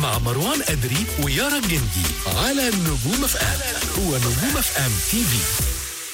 مع مروان أدري ويارا الجندي على نجوم اف ام هو نجوم اف ام تي في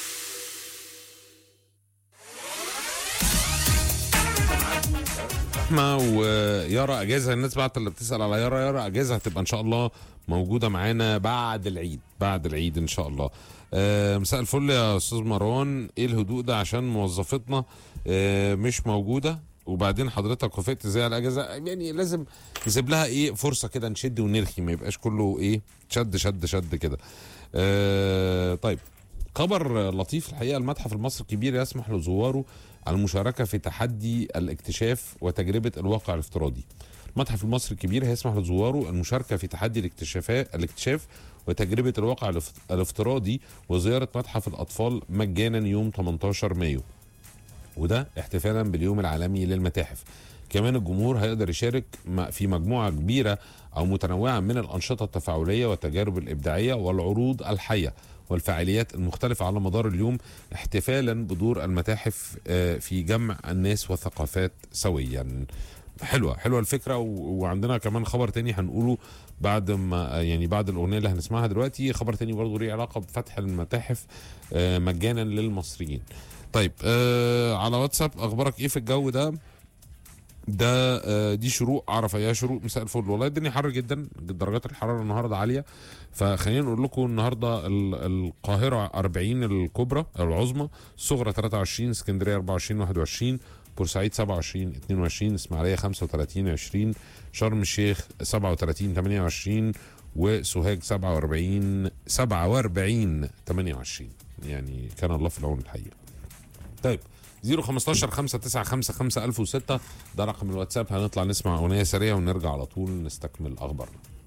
رحمه ويارا اجازه الناس بعت اللي بتسال على يارا يارا اجازه هتبقى ان شاء الله موجوده معانا بعد العيد بعد العيد ان شاء الله آه، مساء الفل يا استاذ مروان ايه الهدوء ده عشان موظفتنا آه، مش موجوده وبعدين حضرتك وافقت ازاي على الاجازه يعني لازم نسيب لها ايه فرصه كده نشد ونرخي ما يبقاش كله ايه شد شد شد كده آه، طيب خبر لطيف الحقيقه المتحف المصري الكبير يسمح لزواره المشاركه في تحدي الاكتشاف وتجربه الواقع الافتراضي. المتحف المصري الكبير هيسمح لزواره المشاركه في تحدي الاكتشافات الاكتشاف وتجربه الواقع الاف- الافتراضي وزياره متحف الاطفال مجانا يوم 18 مايو. وده احتفالا باليوم العالمي للمتاحف. كمان الجمهور هيقدر يشارك م- في مجموعه كبيره او متنوعه من الانشطه التفاعليه والتجارب الابداعيه والعروض الحيه والفعاليات المختلفه على مدار اليوم احتفالا بدور المتاحف آه، في جمع الناس والثقافات سويا. حلوه حلوه الفكره و- وعندنا كمان خبر تاني هنقوله بعد ما يعني بعد الاغنيه اللي هنسمعها دلوقتي خبر تاني برضه ليه علاقه بفتح المتاحف آه، مجانا للمصريين. طيب آه على واتساب اخبارك ايه في الجو ده؟ ده آه، دي شروق عرفه يا شروق مساء الفل والله الدنيا حر جدا درجات الحراره النهارده عاليه فخلينا نقول لكم النهارده ال- القاهره 40 الكبرى العظمى الصغرى 23 اسكندريه 24 21 بورسعيد 27 22 اسماعيليه 35 20 شرم الشيخ 37 28 وسوهاج 47 47 28 يعني كان الله في العون الحقيقه طيب 015 595 5006 ده رقم الواتساب هنطلع نسمع اغنيه سريعه ونرجع على طول نستكمل اخبارنا